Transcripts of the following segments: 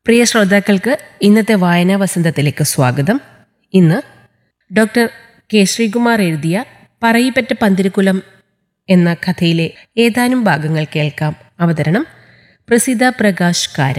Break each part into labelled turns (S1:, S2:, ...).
S1: പ്രിയ ശ്രോതാക്കൾക്ക് ഇന്നത്തെ വായനാ വസന്തത്തിലേക്ക് സ്വാഗതം ഇന്ന് ഡോക്ടർ കെ ശ്രീകുമാർ എഴുതിയ പറയിപ്പറ്റ പന്തിരുകുലം എന്ന കഥയിലെ ഏതാനും ഭാഗങ്ങൾ കേൾക്കാം അവതരണം പ്രസിദ്ധ പ്രകാശ് കാര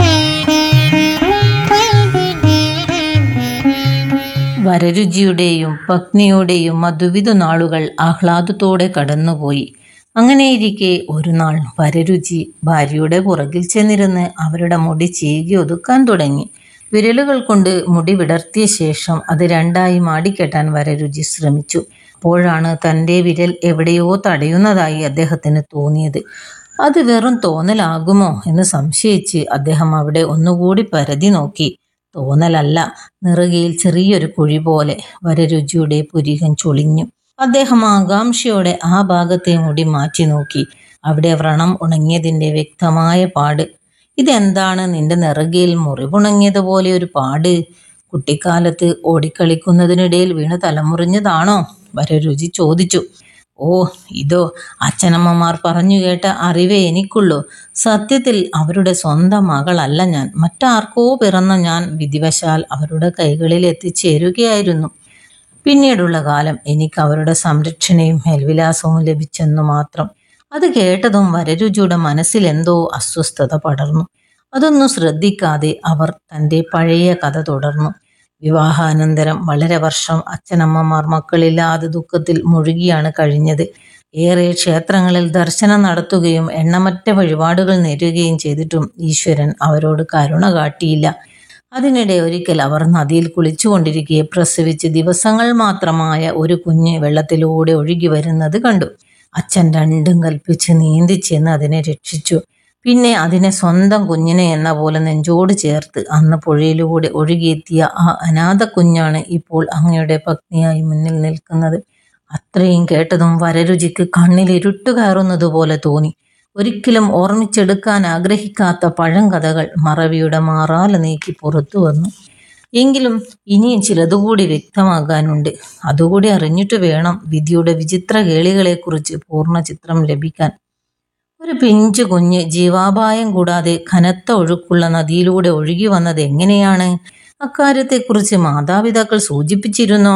S2: വരരുചിയുടെയും പത്നിയുടെയും മധുവിധ നാളുകൾ ആഹ്ലാദത്തോടെ കടന്നുപോയി അങ്ങനെയിരിക്കെ ഒരു നാൾ വരരുചി ഭാര്യയുടെ പുറകിൽ ചെന്നിരുന്ന് അവരുടെ മുടി ചീകി ഒതുക്കാൻ തുടങ്ങി വിരലുകൾ കൊണ്ട് മുടി വിടർത്തിയ ശേഷം അത് രണ്ടായി മാടിക്കെട്ടാൻ വരരുചി ശ്രമിച്ചു അപ്പോഴാണ് തൻ്റെ വിരൽ എവിടെയോ തടയുന്നതായി അദ്ദേഹത്തിന് തോന്നിയത് അത് വെറും തോന്നലാകുമോ എന്ന് സംശയിച്ച് അദ്ദേഹം അവിടെ ഒന്നുകൂടി പരതി നോക്കി തോന്നലല്ല നിറുകയിൽ ചെറിയൊരു കുഴി പോലെ വരരുചിയുടെ പുരികൻ ചൊളിഞ്ഞു അദ്ദേഹം ആകാംക്ഷയോടെ ആ ഭാഗത്തെ മുടി മാറ്റി നോക്കി അവിടെ വ്രണം ഉണങ്ങിയതിന്റെ വ്യക്തമായ പാട് ഇതെന്താണ് നിന്റെ നെറുകയിൽ മുറിവുണങ്ങിയതുപോലെ ഒരു പാട് കുട്ടിക്കാലത്ത് ഓടിക്കളിക്കുന്നതിനിടയിൽ വീണ് തലമുറിഞ്ഞതാണോ വരരുചി ചോദിച്ചു ഓ ഇതോ അച്ഛനമ്മമാർ പറഞ്ഞു കേട്ട അറിവേ എനിക്കുള്ളൂ സത്യത്തിൽ അവരുടെ സ്വന്തം മകളല്ല ഞാൻ മറ്റാർക്കോ പിറന്ന ഞാൻ വിധിവശാൽ അവരുടെ കൈകളിൽ എത്തിച്ചേരുകയായിരുന്നു പിന്നീടുള്ള കാലം എനിക്ക് അവരുടെ സംരക്ഷണയും മേൽവിലാസവും ലഭിച്ചെന്നു മാത്രം അത് കേട്ടതും വരരുചിയുടെ മനസ്സിൽ എന്തോ അസ്വസ്ഥത പടർന്നു അതൊന്നും ശ്രദ്ധിക്കാതെ അവർ തൻ്റെ പഴയ കഥ തുടർന്നു വിവാഹാനന്തരം വളരെ വർഷം അച്ഛനമ്മമാർ മക്കളില്ലാതെ ദുഃഖത്തിൽ മുഴുകിയാണ് കഴിഞ്ഞത് ഏറെ ക്ഷേത്രങ്ങളിൽ ദർശനം നടത്തുകയും എണ്ണമറ്റ വഴിപാടുകൾ നേരുകയും ചെയ്തിട്ടും ഈശ്വരൻ അവരോട് കരുണ കാട്ടിയില്ല അതിനിടെ ഒരിക്കൽ അവർ നദിയിൽ കുളിച്ചുകൊണ്ടിരിക്കെ പ്രസവിച്ച് ദിവസങ്ങൾ മാത്രമായ ഒരു കുഞ്ഞ് വെള്ളത്തിലൂടെ ഒഴുകി വരുന്നത് കണ്ടു അച്ഛൻ രണ്ടും കൽപ്പിച്ച് നീന്തി ചെന്ന് അതിനെ രക്ഷിച്ചു പിന്നെ അതിനെ സ്വന്തം കുഞ്ഞിനെ എന്ന പോലെ നെഞ്ചോട് ചേർത്ത് അന്ന് പുഴയിലൂടെ ഒഴുകിയെത്തിയ ആ അനാഥ കുഞ്ഞാണ് ഇപ്പോൾ അങ്ങയുടെ പത്നിയായി മുന്നിൽ നിൽക്കുന്നത് അത്രയും കേട്ടതും വരരുചിക്ക് കണ്ണിൽ ഇരുട്ട് കയറുന്നത് പോലെ തോന്നി ഒരിക്കലും ഓർമ്മിച്ചെടുക്കാൻ ആഗ്രഹിക്കാത്ത പഴങ്കഥകൾ മറവിയുടെ മാറാല നീക്കി പുറത്തു വന്നു എങ്കിലും ഇനിയും ചിലതുകൂടി വ്യക്തമാകാനുണ്ട് അതുകൂടി അറിഞ്ഞിട്ട് വേണം വിധിയുടെ വിചിത്ര കേളികളെക്കുറിച്ച് പൂർണ്ണ ചിത്രം ലഭിക്കാൻ ഒരു പിഞ്ചു കുഞ്ഞ് ജീവാപായം കൂടാതെ കനത്ത ഒഴുക്കുള്ള നദിയിലൂടെ ഒഴുകി വന്നത് എങ്ങനെയാണ് അക്കാര്യത്തെക്കുറിച്ച് മാതാപിതാക്കൾ സൂചിപ്പിച്ചിരുന്നോ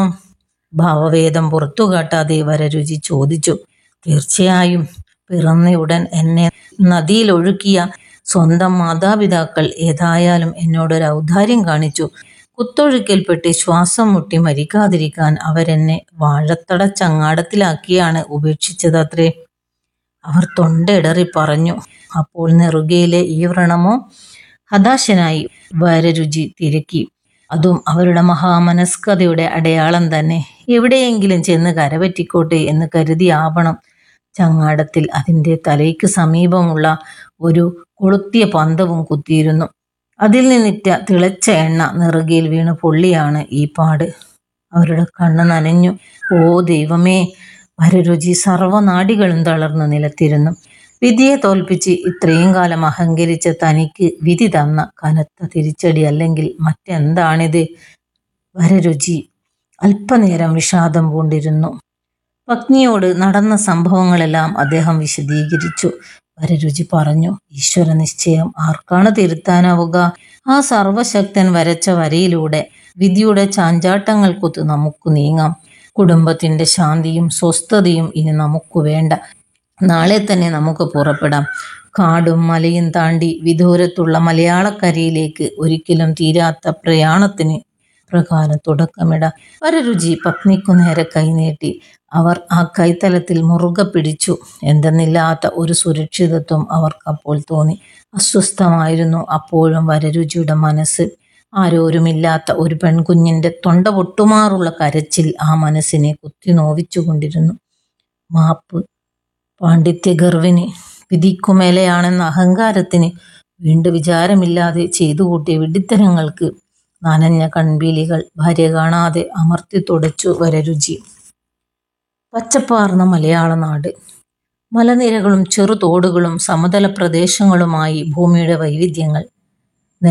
S2: ഭാവവേദം പുറത്തു കാട്ടാതെ വരരുചി ചോദിച്ചു തീർച്ചയായും പിറന്നയുടൻ എന്നെ നദിയിൽ ഒഴുക്കിയ സ്വന്തം മാതാപിതാക്കൾ ഏതായാലും എന്നോടൊരു ഔദാര്യം കാണിച്ചു കുത്തൊഴുക്കിൽപ്പെട്ട് ശ്വാസം മുട്ടി മരിക്കാതിരിക്കാൻ അവരെന്നെ വാഴത്തട ചങ്ങാടത്തിലാക്കിയാണ് ഉപേക്ഷിച്ചതത്രേ അവർ തൊണ്ടയിടറി പറഞ്ഞു അപ്പോൾ നെറുകയിലെ ഈ വ്രണമോ ഹതാശനായി വരരുചി തിരക്കി അതും അവരുടെ മഹാമനസ്കതയുടെ അടയാളം തന്നെ എവിടെയെങ്കിലും ചെന്ന് കരപറ്റിക്കോട്ടെ എന്ന് കരുതി ആവണം ചങ്ങാടത്തിൽ അതിൻ്റെ തലയ്ക്ക് സമീപമുള്ള ഒരു കൊളുത്തിയ പന്തവും കുത്തിയിരുന്നു അതിൽ നിന്നിറ്റ തിളച്ച എണ്ണ നെറുകയിൽ വീണ് പൊള്ളിയാണ് ഈ പാട് അവരുടെ കണ്ണ് നനഞ്ഞു ഓ ദൈവമേ വരരുചി സർവനാടികളും തളർന്നു നിലത്തിരുന്നു വിധിയെ തോൽപ്പിച്ച് ഇത്രയും കാലം അഹങ്കരിച്ച തനിക്ക് വിധി തന്ന കനത്ത തിരിച്ചടി അല്ലെങ്കിൽ മറ്റെന്താണിത് വരരുചി അല്പനേരം വിഷാദം പൂണ്ടിരുന്നു പത്നിയോട് നടന്ന സംഭവങ്ങളെല്ലാം അദ്ദേഹം വിശദീകരിച്ചു വരരുചി പറഞ്ഞു ഈശ്വര നിശ്ചയം ആർക്കാണ് തിരുത്താനാവുക ആ സർവശക്തൻ വരച്ച വരയിലൂടെ വിധിയുടെ ചാഞ്ചാട്ടങ്ങൾക്കൊത്ത് നമുക്ക് നീങ്ങാം കുടുംബത്തിന്റെ ശാന്തിയും സ്വസ്ഥതയും ഇനി നമുക്ക് വേണ്ട നാളെ തന്നെ നമുക്ക് പുറപ്പെടാം കാടും മലയും താണ്ടി വിദൂരത്തുള്ള മലയാളക്കരയിലേക്ക് ഒരിക്കലും തീരാത്ത പ്രയാണത്തിന് പ്രകാരം തുടക്കമിട വരരുചി പത്നിക്കു നേരെ കൈനീട്ടി അവർ ആ കൈത്തലത്തിൽ മുറുകെ പിടിച്ചു എന്തെന്നില്ലാത്ത ഒരു സുരക്ഷിതത്വം അവർക്കപ്പോൾ തോന്നി അസ്വസ്ഥമായിരുന്നു അപ്പോഴും വരരുചിയുടെ മനസ്സ് ആരോരുമില്ലാത്ത ഒരു പെൺകുഞ്ഞിന്റെ തൊണ്ട പൊട്ടുമാറുള്ള കരച്ചിൽ ആ മനസ്സിനെ കുത്തി നോവിച്ചുകൊണ്ടിരുന്നു മാപ്പ് പാണ്ഡിത്യഗർവിന് വിധിക്കുമേലെയാണെന്ന അഹങ്കാരത്തിന് വീണ്ടും വിചാരമില്ലാതെ ചെയ്തു കൂട്ടിയ വിഡിത്തരങ്ങൾക്ക് നനഞ്ഞ കൺപീലികൾ ഭാര്യ കാണാതെ അമർത്തി തുടച്ചു വരരുചി പച്ചപ്പാർന്ന മലയാള നാട് മലനിരകളും ചെറുതോടുകളും സമതല പ്രദേശങ്ങളുമായി ഭൂമിയുടെ വൈവിധ്യങ്ങൾ